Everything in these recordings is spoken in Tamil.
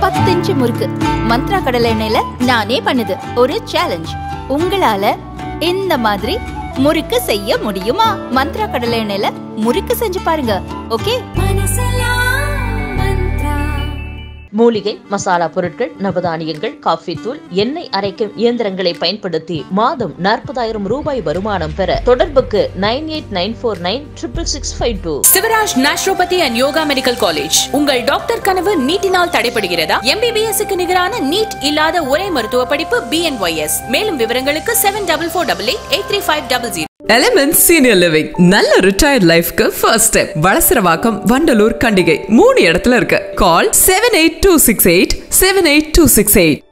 பத்து இன்ச்சு முறுக்கு மந்த்ரா கடலை எண்ணெயில நானே பண்ணுது ஒரு சேலஞ்ச் உங்களால இந்த மாதிரி முறுக்கு செய்ய முடியுமா மந்த்ரா கடலை எண்ணெயில முறுக்கு செஞ்சு பாருங்க ஓகே மூலிகை மசாலா பொருட்கள் நவதானியங்கள் காஃபி தூள் எண்ணெய் அரைக்கும் இயந்திரங்களை பயன்படுத்தி மாதம் நாற்பதாயிரம் ரூபாய் வருமானம் பெற தொடர்புக்கு nine eight nine four nine triple six five two Sivaraj naturopathy and yoga medical college உங்கள் டாக்டர் கனவு நீட்டினால் தடைபடுகிறதா எம்பிபிஎஸ் க்கு நிகரான நீட் இல்லாத ஒரே மருத்துவ படிப்பு பிஎன்ஒய்எஸ் மேலும் விவரங்களுக்கு seven double four double eight eight three five double zero element senior living நல்ல ரிட்டையர்ட் லைஃப்க்கு ஃபர்ஸ்ட் ஸ்டெப் வளசரவாக்கம் வண்டலூர் கண்டிகை மூணு இடத்துல இருக்கு call seven eight two six eight seven eight two six eight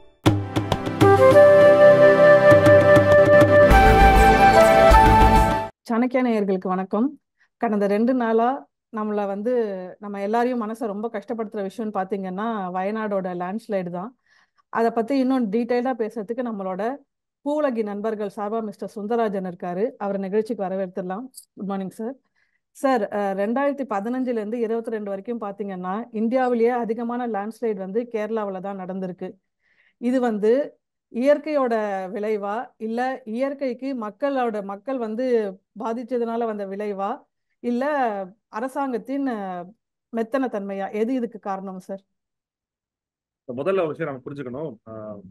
Chanakya நேயர்களுக்கு வணக்கம் கடந்த ரெண்டு நாளா நம்மள வந்து நம்ம எல்லாரையும் மனசை ரொம்ப கஷ்டப்படுத்துற விஷயம்னு பார்த்தீங்கன்னா வயநாடோட லேண்ட்ஸ்லைடு தான் அதை பத்தி இன்னும் டீட்டெயிலாக பேசுறதுக்கு நம்மளோட பூவுலகி நண்பர்கள் சார்பா மிஸ்டர் சுந்தரராஜன் இருக்காரு அவர் நிகழ்ச்சிக்கு வரவேற்றுடலாம் குட் மார்னிங் சார் சார் ரெண்டாயிரத்தி பதினஞ்சுலேருந்து இருபத்தி ரெண்டு வரைக்கும் பார்த்தீங்கன்னா இந்தியாவிலேயே அதிகமான லேண்ட்ஸ்லைடு வந்து கேரளாவில் தான் நடந்திருக்கு இது வந்து இயற்கையோட விளைவா இல்ல இயற்கைக்கு மக்களோட மக்கள் வந்து பாதிச்சதுனால வந்த விளைவா இல்ல அரசாங்கத்தின் அஹ், மெத்தன தன்மையா எது இதுக்கு காரணம் சார் இப்ப முதல்ல ஒரு விஷயம் நம்ம புரிஞ்சுக்கணும் ஆஹ்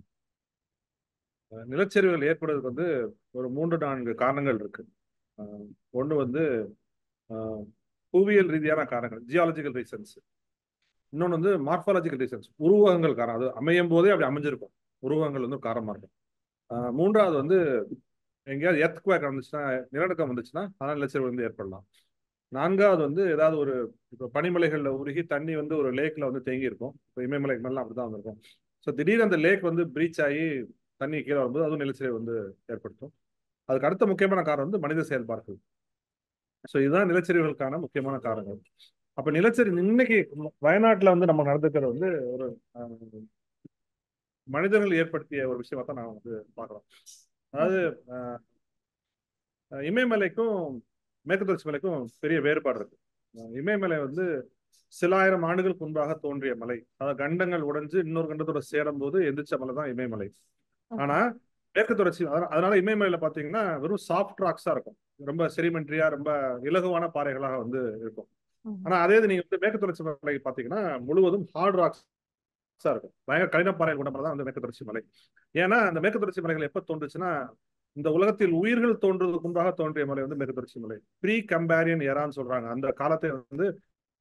அஹ் நிலச்சரிவுகள் ஏற்படுறதுக்கு வந்து ஒரு மூன்று நான்கு காரணங்கள் இருக்கு ஆஹ் ஒண்ணு வந்து ஆஹ் புவியியல் ரீதியான காரணங்கள் ஜியாலஜிக்கல் ரீசன்ஸ் இன்னொன்று வந்து மார்பாலஜிக்கல் ரீசன்ஸ் உருவகங்கள் காரணம் அது அமையும் போதே அப்படி அமைஞ்சிருக்கும் உருவகங்கள் வந்து காரணமா இருக்கும் ஆஹ் மூன்றாவது வந்து எங்கேயாவது எர்த்குவேக் வந்துச்சுன்னா நிலநடுக்கம் வந்துச்சுன்னா அதனால நிலச்சரிவு வந்து ஏற்படலாம் நான்காவது வந்து ஏதாவது ஒரு இப்போ பனிமலைகளில் உருகி தண்ணி வந்து ஒரு லேக்ல வந்து தேங்கி இருக்கும் இப்போ இமயமலைக்கு மேலாம் அப்படிதான் வந்திருக்கும் ஸோ திடீர்னு அந்த லேக் வந்து பிரீச் ஆகி தண்ணி கீழே வரும்போது அதுவும் நிலச்சரிவு வந்து ஏற்படுத்தும் அதுக்கு அடுத்த முக்கியமான காரணம் வந்து மனித செயல்பாடுகள் ஸோ இதுதான் நிலச்சரிவுகளுக்கான முக்கியமான காரணங்கள் அப்போ நிலச்சரிவு இன்னைக்கு வயநாட்டில் வந்து நம்ம நடந்துக்கிறது வந்து ஒரு ஆஹ், மனிதர்கள் ஏற்படுத்திய ஒரு விஷயமா தான் நான் வந்து பார்க்குறோம் அதாவது ஆஹ், ஆஹ், இமயமலைக்கும் மேற்கு தொடர்ச்சி மலைக்கும் பெரிய வேறுபாடு இருக்கு ஆஹ், இமயமலை வந்து சில ஆயிரம் ஆண்டுகளுக்கு முன்பாக தோன்றிய மலை அதாவது கண்டங்கள் உடைஞ்சு இன்னொரு கண்டத்தோட சேரும் போது எந்திரிச்ச மலை தான் இமயமலை ஆனா மேற்கு தொடர்ச்சி அதனா- அதனால இமயமலையில பாத்தீங்கன்னா வெறும் சாஃப்ட் ராக்ஸா இருக்கும் ரொம்ப செரிமெண்ட்ரியா ரொம்ப இலகுவான பாறைகளாக வந்து இருக்கும் ம். ஆனா அதே இது நீங்க வந்து மேற்கு தொடர்ச்சி மலை பாத்தீங்கன்னா முழுவதும் ஹார்ட் ராக்ஸா இருக்கும் பயங்கர கடின பாறைகள் கொண்ட மலை தான் வந்து மேற்கு தொடர்ச்சி மலை ஏன்னா அந்த மேற்கு தொடர்ச்சி மலைகள் எப்ப தோன்றுச்சுன்னா இந்த உலகத்தில் உயிர்கள் தோன்றுவதற்கு முன்பாக தோன்றிய மலை வந்து மேற்கு தொடர்ச்சி மலை ப்ரீ கம்பேரியன் எரான்னு சொல்றாங்க அந்த காலத்தை வந்து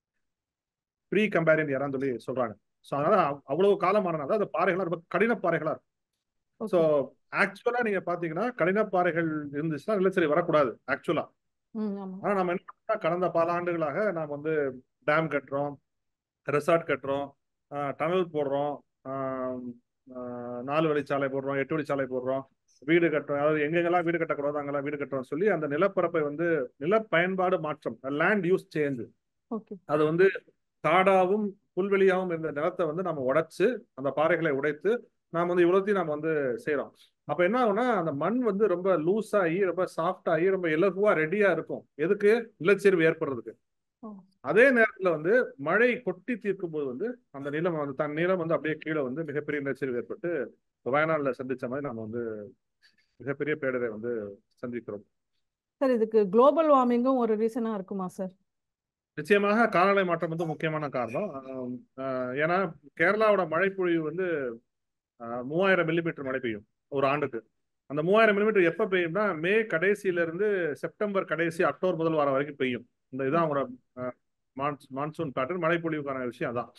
ப்ரீ கம்பேரியன் எரான்னு சொல்லி சொல்றாங்க ஸோ அதனால அவ்- அவ்வளவு காலமானனால அந்த பாறைகள்லாம் ரொம்ப கடின பாறைகளா இருக்கும் ஸோ ஆக்சுவலா நீங்க பாத்தீங்கன்னா கடின பாறைகள் இருந்துச்சுன்னா நிலச்சரி வரக்கூடாது ஆக்சுவலா ம் ஆமா ஆனா நம்ம என்ன பண்ணோம்னா, கடந்த பல ஆண்டுகளாக நாம் வந்து டேம் கட்டுறோம் ரெசார்ட் கட்டுறோம் டனல் போடுறோம் ஆஹ் ஆஹ் நாலு வழிச்சாலை போடுறோம் எட்டு வழிச்சாலை போடுறோம் வீடு கட்டுறோம் அதாவது எங்கெங்கெல்லாம் வீடு கட்டக்கூடாது அங்கெல்லாம் வீடு கட்டுறோம் சொல்லி அந்த நிலப்பரப்பை வந்து நில பயன்பாடு மாற்றம் லேண்ட் யூஸ் சேஞ்ச் ஓகே அது வந்து காடாவும் புல்வெளியாகவும் இருந்த நிலத்தை வந்து நம்ம உடைச்சு அந்த பாறைகளை உடைத்து நாம் வந்து இவ்வளோத்தையும் நம்ம வந்து செய்றோம் அப்ப என்ன ஆகும்னா அந்த மண் வந்து ரொம்ப லூஸ் ஆகி ரொம்ப சாஃப்ட் ஆகி ரொம்ப இலகுவா ரெடியா இருக்கும் எதுக்கு நிலச்சரிவு ஏற்படுறதுக்கு ஓ. அதே நேரத்துல வந்து மழை கொட்டி தீர்க்கும் போது வந்து அந்த நிலம் வந்து தன் நிலம் வந்து அப்படியே கீழே வந்து மிகப்பெரிய நிலச்சரிவு ஏற்பட்டு இப்ப வயநாடுல சந்திச்ச மாதிரி நம்ம வந்து மிகப்பெரிய பேடரை வந்து சந்திக்கிறோம் சார் இதுக்கு குளோபல் வார்மிங்கும் ஒரு ரீசனா இருக்குமா சார் நிச்சயமாக காலநிலை மாற்றம் வந்து முக்கியமான காரணம் ஆம், ஆஹ் ஏன்னா கேரளாவோட மழைப்பொழிவு வந்து ஆஹ், மூவாயிரம் மில்லிமீட்டர் மழை பெய்யும் ஒரு ஆண்டுக்கு அந்த மூவாயிரம் மில்லிமீட்டர் எப்ப பெய்யும்னா மே கடைசியில இருந்து செப்டம்பர் கடைசி அக்டோபர் முதல் வாரம் வரைக்கும் பெய்யும் இந்த இதான் அவங்களோட மான்சூன் பேட்டர்ன் மழைப்பொழிவுக்கான விஷயம் அதான்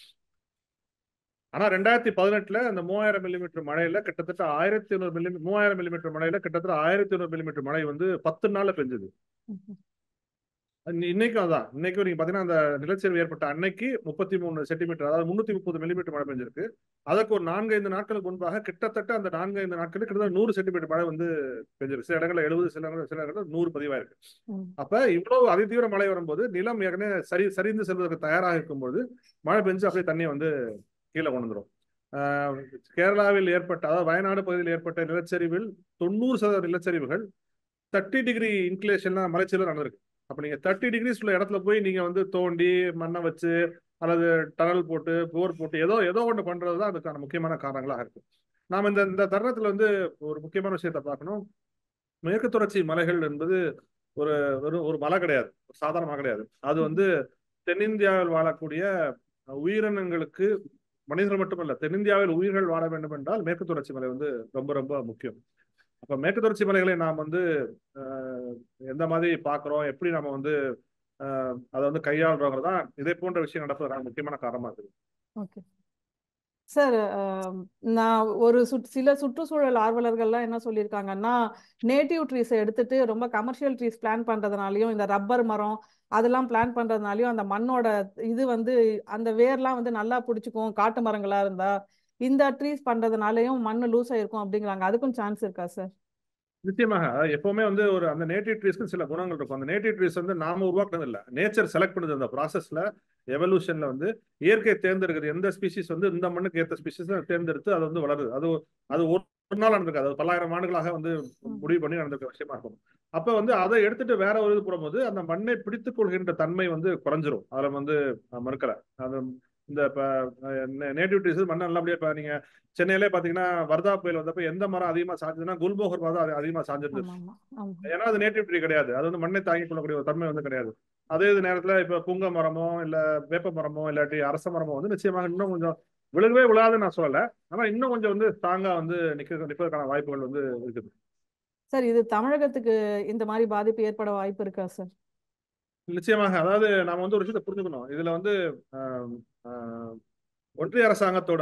ஆனா ரெண்டாயிரத்தி பதினெட்டுல அந்த மூவாயிரம் மில்லிமீட்டர் மழையில கிட்டத்தட்ட ஆயிரத்தி ஐநூறு மில்லி மூவாயிரம் மில்லிமீட்டர் மழையில கிட்டத்தட்ட ஆயிரத்தி ஐநூறு மில்லிமீட்டர் மழை வந்து பத்து நாள்ல பெஞ்சது ம். இன்னி- இன்னைக்கும் அதான் இன்னைக்கும் நீங்க பாத்தீங்கன்னா அந்த நிலச்சரிவு ஏற்பட்ட அன்னைக்கு முப்பத்தி மூணு சென்டிமீட்டர் அதாவது முன்னூத்தி முப்பது மில்லிமீட்டர் மழை பெஞ்சிருக்கு அதற்கு ஒரு நான்கு ஐந்து நாட்களுக்கு முன்பாக கிட்டத்தட்ட அந்த நான்கு ஐந்து நாட்களுக்கு கிட்டத்தட்ட நூறு சென்டிமீட்டர் மழை வந்து பெஞ்சிருக்கு சில இடங்கள்ல எழுபது சில இடங்கள்ல சில இடங்கள்ல நூறு பதிவாயிருக்கு ம். அப்ப இவ்வளவு அதிதீவிர மழை வரும்போது நிலம் ஏற்கனவே சரி சரிந்து செல்வதற்கு தயாராக இருக்கும்போது மழை பெஞ்சு அப்படியே தண்ணியை வந்து கீழே கொண்டு வந்துரும் ஆஹ் கேரளாவில் ஏற்பட்ட அதாவது வயநாடு பகுதியில் ஏற்பட்ட நிலச்சரிவில் தொண்ணூறு சதவீத நிலச்சரிவுகள் தேர்ட்டி டிகிரி இன்க்ளேஷன்ல மலைச்சரிவு நடந்திருக்கு அப்ப நீங்க தேர்ட்டி டிகிரிஸ் உள்ள இடத்துல போய் நீங்க வந்து தோண்டி மண்ணை வச்சு அல்லது டனல் போட்டு போர் போட்டு ஏதோ ஏதோ ஒன்று பண்றது தான் அதுக்கான முக்கியமான காரணங்களாக இருக்கு நாம் இந்த இந்த தருணத்துல வந்து ஒரு முக்கியமான விஷயத்தை பார்க்கணும் மேற்கு தொடர்ச்சி மலைகள் என்பது ஒரு ஒரு ஒரு மலை கிடையாது ஒரு சாதாரண மலை கிடையாது அது வந்து தென்னிந்தியாவில் வாழக்கூடிய உயிரினங்களுக்கு மனிதர்கள் மட்டுமல்ல தென்னிந்தியாவில் உயிர்கள் வாழ வேண்டும் என்றால் மேற்கு தொடர்ச்சி மலை வந்து ரொம்ப ரொம்ப முக்கியம் அப்ப மேற்கு தொடர்ச்சி மலைகளை நாம் வந்து அஹ், எந்த மாதிரி பார்க்கிறோம் எப்படி நம்ம வந்து அஹ், அதை வந்து கையாளுறோங்கிறதா இதே போன்ற விஷயம் நடப்பதற்கான முக்கியமான காரணமா இருக்குது ஓகே சார் நான் ஒரு சுட் சில சுற்றுச்சூழல் ஆர்வலர்கள்லாம் என்ன சொல்லியிருக்காங்கன்னா நேட்டிவ் ட்ரீஸை எடுத்துட்டு ரொம்ப கமர்ஷியல் ட்ரீஸ் பிளான் பண்றதுனாலயும் இந்த ரப்பர் மரம் அதெல்லாம் பிளான் பண்றதுனாலயும் அந்த மண்ணோட இது வந்து அந்த வேர்லாம் வந்து நல்லா பிடிச்சிக்கும் காட்டு மரங்களா இருந்தா இந்த ட்ரீஸ் பண்றதுனாலயும் மண்ணு லூஸ் ஆயிருக்கும் அப்படிங்கிறாங்க அதுக்கும் சான்ஸ் இருக்கா சார் நிச்சயமாக அதாவது எப்பவுமே வந்து ஒரு அந்த நேட்டிவ் ட்ரீஸ்க்கு சில குணங்கள் இருக்கும் அந்த நேட்டிவ் ட்ரீஸ் வந்து நாம உருவாக்குனது இல்ல நேச்சர் செலக்ட் பண்ணுது அந்த ப்ராசஸ்ல எவல்யூஷன்ல வந்து இயற்கை தேர்ந்தெடுக்கிறது எந்த ஸ்பீசிஸ் வந்து இந்த மண்ணுக்கு ஏற்ற ஸ்பீசிஸ் தேர்ந்தெடுத்து அது வந்து வளருது அது அது ஒரு நாள் நடந்திருக்காது அது பல்லாயிரம் ஆண்டுகளாக வந்து முடிவு பண்ணி நடந்திருக்க விஷயமா இருக்கும் அப்ப வந்து அதை எடுத்துட்டு வேற ஒரு இது போடும்போது அந்த மண்ணை பிடித்துக் கொள்கின்ற தன்மை வந்து குறைஞ்சிரும் அதுல வந்து நான் மறுக்கல அது இந்த நேட்டிவ் ட்ரீஸ் மண்ணை நல்லபடியா இப்ப நீங்க சென்னையிலே பாத்தீங்கன்னா வர்தா புயல் வந்தப்ப எந்த மரம் அதிகமா சாஞ்சதுன்னா குல்போகர் மரம் அது அதிகமா சாஞ்சிருந்தது ஆமா ஆமா ஆமா ஏன்னா அது நேட்டிவ் ட்ரீ கிடையாது அது வந்து மண்ணை தாங்கிக் கொள்ளக்கூடிய ஒரு தன்மை வந்து கிடையாது அதே இது நேரத்துல இப்ப புங்க மரமோ இல்ல வேப்ப மரமோ இல்லாட்டி அரச மரமோ வந்து நிச்சயமாக இன்னும் கொஞ்சம் விழுகவே விழாதுன்னு நான் சொல்லல ஆனா இன்னும் கொஞ்சம் வந்து ஸ்ட்ராங்கா வந்து நிக்க நிற்பதற்கான வாய்ப்புகள் வந்து இருக்குது சார் இது தமிழகத்துக்கு இந்த மாதிரி பாதிப்பு ஏற்பட வாய்ப்பு இருக்கா சார் நிச்சயமாக அதாவது நாம வந்து ஒரு விஷயத்தை புரிஞ்சுக்கணும் இதுல வந்து ஆஹ், ஆஹ், ஒன்றிய அரசாங்கத்தோட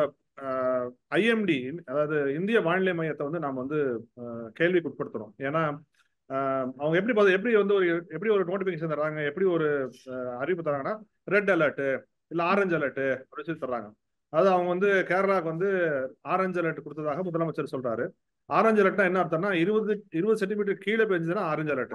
ஐஎம்டி அதாவது இந்திய வானிலை மையத்தை வந்து நாம் வந்து ஆஹ், கேள்விக்கு உட்படுத்தணும் ஏன்னா ஆஹ், அவங்க எப்படி பாத்து- எப்படி வந்து ஒரு எப்படி ஒரு நோட்டிபிகேஷன் தர்றாங்க எப்படி ஒரு ஆஹ், அறிவிப்பு தராங்கன்னா ரெட் அலர்ட் இல்ல ஆரஞ்சு அலர்ட் அப்படின்னு சொல்லி தர்றாங்க அது அவங்க வந்து கேரளாவுக்கு வந்து ஆரஞ்சு அலர்ட் கொடுத்ததாக முதலமைச்சர் சொல்றாரு ஆரஞ்சு அலர்ட்னா என்ன அர்த்தம்னா இருபது இருபது சென்டிமீட்டர் கீழே பெஞ்சதுன்னா ஆரஞ்சு அலர்ட்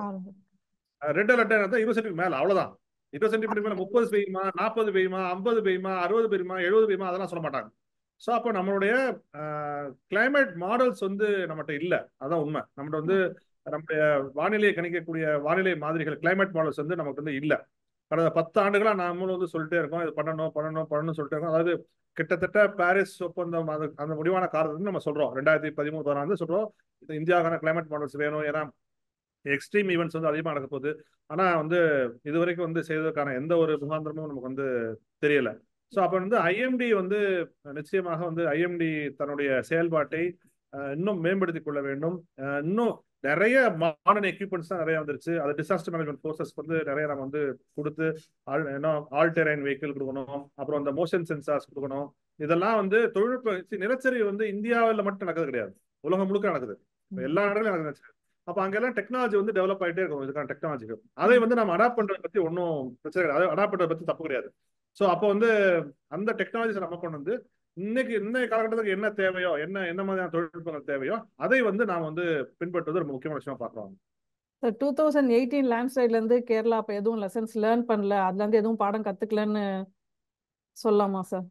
ரெட் அலர்ட் என்ன இருபது சென்டிமீட்டர் மேல அவ்வளவுதான் இருபது சென்டிமீட்டர் மேல முப்பது பெய்யுமா நாற்பது பெய்யுமா ஐம்பது பெய்யுமா அறுபது பெய்யுமா எழுபது பெய்யுமா அதெல்லாம் சொல்ல மாட்டாங்க ஸோ அப்போ நம்மளுடைய கிளைமேட் மாடல்ஸ் வந்து நம்மகிட்ட இல்லை அதான் உண்மை நம்மகிட்ட வந்து நம்முடைய வானிலையை கணிக்கக்கூடிய வானிலை மாதிரிகள் கிளைமேட் மாடல்ஸ் வந்து நமக்கு வந்து இல்லை கடந்த பத்து ஆண்டுகளா நாமளும் வந்து சொல்லிட்டே இருக்கோம் இது பண்ணணும் பண்ணணும் பண்ணணும்னு சொல்லிட்டே இருக்கோம் அதாவது கிட்டத்தட்ட பாரிஸ் ஒப்பந்தம் அது அந்த முடிவான காரணத்தை நம்ம சொல்றோம் ரெண்டாயிரத்தி பதிமூணு பதினாறு சொல்றோம் இது இந்தியாவுக்கான கிளைமேட் மாடல்ஸ் வேணும் ஏன்னா எக்ஸ்ட்ரீம் ஈவெண்ட்ஸ் வந்து அதிகமாக நடக்க போகுது ஆனா வந்து இது வரைக்கும் வந்து செய்வதற்கான எந்த ஒரு முகாந்திரமும் நமக்கு வந்து தெரியல ஸோ அப்போ வந்து ஐஎம்டி வந்து நிச்சயமாக வந்து ஐஎம்டி தன்னுடைய செயல்பாட்டை அஹ், இன்னும் மேம்படுத்திக் கொள்ள வேண்டும் அஹ், இன்னும் நிறைய மாடர்ன் எக்யூப்மெண்ட்ஸ் தான் நிறைய வந்துருச்சு அது டிசாஸ்டர் மேனேஜ்மெண்ட் ஃபோர்ஸஸ் வந்து நிறைய நம்ம வந்து கொடுத்து ஆல் என்ன ஆல் டெரைன் வெஹிக்கிள் கொடுக்கணும் அப்புறம் அந்த மோஷன் சென்சார்ஸ் கொடுக்கணும் இதெல்லாம் வந்து தொழில்நுட்ப see, நிலச்சரிவு வந்து இந்தியாவில் மட்டும் நடக்கிறது கிடையாது உலகம் முழுக்க நடக்குது இப்ப எல்லா நாடுகளும் நடக்குது அப்ப அங்கெல்லாம் டெக்னாலஜி வந்து டெவலப் ஆயிட்டே இருக்கும் இதுக்கான டெக்னாலஜிக்கு அதை வந்து நம்ம அடாப்ட் பண்றதை பத்தி ஒன்றும் பிரச்சனை கிடையாது அடாப்ட் பண்றதை பத்தி தப்பு கிடையாது ஸோ அப்போ வந்து அந்த டெக்னாலஜிஸை நம்ம கொண்டு வந்து இன்னைக்கு இன்னைய காலகட்டத்துக்கு என்ன தேவையோ என்ன என்ன மாதிரியான தொழில்நுட்பங்கள் தேவையோ அதை வந்து நாம் வந்து பின்பற்றுவது ரொம்ப முக்கியமான விஷயமா பார்க்கலாம் சார் டூ தௌசண்ட் எயிட்டீன் லேண்ட்ஸ்லைட்ல இருந்து கேரளா அப்ப எதுவும் லெசன்ஸ் லேர்ன் பண்ணல அதுல இருந்து எதுவும் பாடம் கத்துக்கலன்னு சொல்லலாமா சார்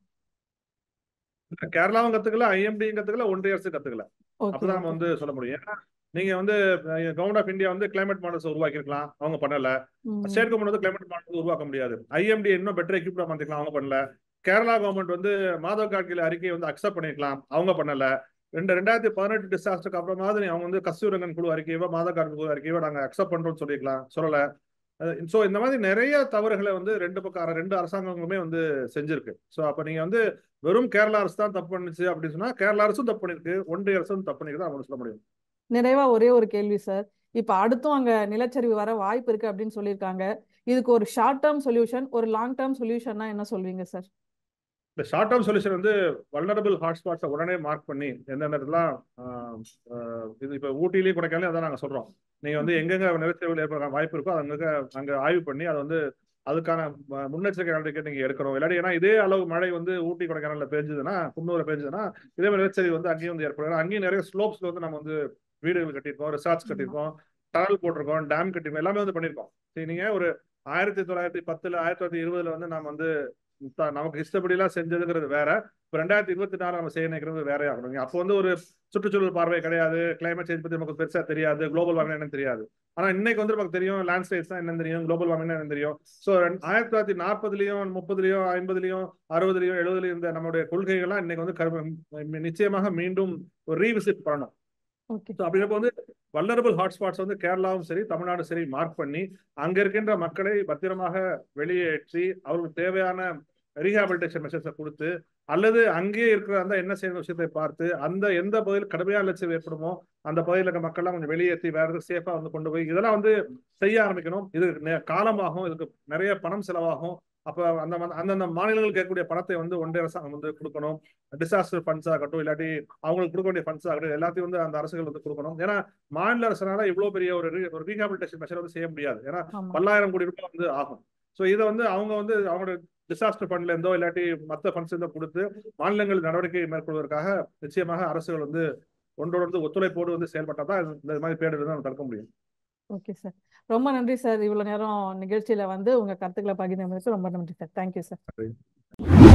கேரளாவும் கத்துக்கல ஐஎம்டியும் கத்துக்கல ஒன்றிய அரசு கத்துக்கல ஓகே அப்பதான் நம்ம வந்து சொல்ல முடியும் ஏன்னா நீங்க வந்து கவர்மெண்ட் ஆஃப் இந்தியா வந்து கிளைமேட் மாடல்ஸ் உருவாக்கியிருக்கலாம் அவங்க பண்ணல ஸ்டேட் கவர்மெண்ட் வந்து கிளைமேட் மாடல் உருவாக்க முடியாது ஐஎம்டி இன்னும் பெட்டர் எக்யூப்டா மாத்திக்கலாம் அவங்க பண்ணல கேரளா கவர்மெண்ட் வந்து மாதவ் காட்கில அறிக்கையை வந்து அக்செப்ட் பண்ணிருக்கலாம் அவங்க பண்ணல ரெண்டு ரெண்டாயிரத்தி பதினெட்டு டிசாஸ்டருக்கு அப்புறமாவது நீ அவங்க வந்து கஸ்தூரங்கன் குழு அறிக்கையோ மாதவ் காட்கி குழு அறிக்கையோ நாங்க அக்செப்ட் பண்றோம்னு சொல்லிக்கலாம் சொல்லல ஸோ இந்த மாதிரி நிறைய தவறுகளை வந்து ரெண்டு பக்கம் ரெண்டு அரசாங்கங்களுமே வந்து செஞ்சிருக்கு ஸோ அப்ப நீங்க வந்து வெறும் கேரளா அரசு தான் தப்பு பண்ணுச்சு அப்படின்னு சொன்னா கேரளா அரசும் தப்பு பண்ணிருக்கு ஒன்றிய அரசும் தப்பு பண்ணிருக்கு அவங்க சொல்ல முடியும் நிறைவா ஒரே ஒரு கேள்வி சார் இப்ப அடுத்தும் அங்க நிலச்சரிவு வர வாய்ப்பு இருக்கு அப்படின்னு சொல்லியிருக்காங்க இதுக்கு ஒரு ஷார்ட் டேர்ம் சொல்யூஷன் ஒரு லாங் டேர்ம் சொல்யூஷன்னா என்ன சொல்வீங்க சார் இந்த ஷார்ட் டேர்ம் சொல்யூஷன் வந்து வல்னரபிள் ஹாட்ஸ்பாட்ஸை உடனே மார்க் பண்ணி எந்தெந்த இடத்துலாம் ஆஹ், ஆஹ், இது இப்போ ஊட்டிலையும் கொடைக்கானலையும் அதான் நாங்கள் சொல்றோம் நீங்க வந்து எங்கெங்க நிலச்சரிவுகள் ஏற்பட வாய்ப்பு இருக்கோ அங்கங்க அங்க ஆய்வு பண்ணி அதை வந்து அதுக்கான ம- முன்னெச்சரிக்கை நடவடிக்கை நீங்க எடுக்கணும் இல்லாட்டி ஏன்னா இதே அளவு மழை வந்து ஊட்டி கொடைக்கானல்ல பெஞ்சதுன்னா குன்னூர்ல பெஞ்சதுன்னா இதே மாதிரி நிலச்சரிவு வந்து அங்கேயும் வந்து ஏற்படும் ஏன்னா அங்கேயும் நிறைய ஸ்லோப்ஸ்ல வந்து நம்ம வந்து வீடுகள் கட்டியிருக்கோம் ரிசார்ட்ஸ் கட்டியிருக்கோம் டனல் போட்டிருக்கோம் டேம் கட்டியிருக்கோம் எல்லாமே வந்து பண்ணியிருக்கோம் சரி நீங்க ஒரு ஆயிரத்தி தொள்ளாயிரத்தி பத்துல ஆயிரத்தி தொள்ளாயிரத்தி இருபதுல வந்து நம்ம வந்து த- நமக்கு இஷ்டப்படிலாம் செஞ்சதுங்கிறது வேற இப்போ ரெண்டாயிரத்தி இருபத்தி நாலு நம்ம செய்ய நினைக்கிறது வேற ஆகணும் அப்போ வந்து ஒரு சுற்றுச்சூழல் பார்வை கிடையாது கிளைமேட் சேஞ்ச் பத்தி நமக்கு பெருசா தெரியாது குளோபல் வார்மிங் என்னன்னு தெரியாது ஆனா இன்னைக்கு வந்து நமக்கு தெரியும் லேண்ட்ஸ்லைட்ஸ் தான் என்னன்னு தெரியும் குளோபல் வார்மிங் என்னன்னு தெரியும் ஸோ ஆயிரத்தி தொள்ளாயிரத்தி நாற்பதுலயும் முப்பதுலயும் ஐம்பதுலயும் அறுபதுலயும் எழுபதுலயும் இருந்த நம்மளுடைய கொள்கைகள்லாம் இன்னைக்கு வந்து கரு- நிச்சயமாக மீண்டும் ஒரு ரீவிசிட் பண்ணணும் ஓகே ஸோ அப்படிங்கிறப்ப வந்து வல்லரபிள் ஹாட்ஸ்பாட்ஸ் வந்து கேரளாவும் சரி தமிழ்நாடும் சரி மார்க் பண்ணி அங்க இருக்கின்ற மக்களை பத்திரமாக வெளியேற்றி அவர்களுக்கு தேவையான ரீஹாபிலிட்டேஷன் மெஷர்ஸை கொடுத்து அல்லது அங்கேயே இருக்கிற அந்த என்ன செய்யற விஷயத்தை பார்த்து அந்த எந்த பகுதியில் கடுமையான லட்சியம் ஏற்படுமோ அந்த பகுதியில் இருக்க மக்கள்லாம் கொஞ்சம் வெளியேற்றி வேற எதுவும் சேஃபா வந்து கொண்டு போய் இதெல்லாம் வந்து செய்ய ஆரம்பிக்கணும் இது நெ- காலமாகும் இதுக்கு நிறைய பணம் செலவாகும் அப்ப அந்த ம- அந்தந்த மாநிலங்களுக்கு கேட்கக்கூடிய பணத்தை வந்து ஒன்றிய அரசாங்கம் வந்து கொடுக்கணும் டிசாஸ்டர் ஃபண்ட்ஸ் ஆகட்டும் இல்லாட்டி அவங்களுக்கு கொடுக்க வேண்டிய ஃபண்ட்ஸ் ஆகட்டும் எல்லாத்தையும் வந்து அந்த அரசுகள் வந்து கொடுக்கணும் ஏன்னா மாநில அரசனால இவ்வளவு பெரிய ஒரு re- ஒரு ரீஹாபிலிட்டேஷன் மெஷர் வந்து செய்ய முடியாது ஏன்னா ஆமா பல்லாயிரம் கோடி ரூபாய் வந்து ஆகும் ஸோ இதை வந்து அவங்க வந்து அவங்களோட டிசாஸ்டர் ஃபண்ட்ல இருந்தோ இல்லாட்டி மற்ற ஃபண்ட்ஸ் இருந்தோ கொடுத்து மாநிலங்கள் நடவடிக்கை மேற்கொள்வதற்காக நிச்சயமாக அரசுகள் வந்து ஒன்றோடு வந்து ஒத்துழைப்போடு வந்து செயல்பட்டால் தான் இந்த மாதிரி பேரிடர் நம்ம தடுக்க முடியும் ஓகே சார் ரொம்ப நன்றி சார் இவ்வளவு நேரம் நிகழ்ச்சியில வந்து உங்க கருத்துக்களை பகிர்ந்தமைக்கு ரொம்ப நன்றி சார் தேங்க்யூ சார்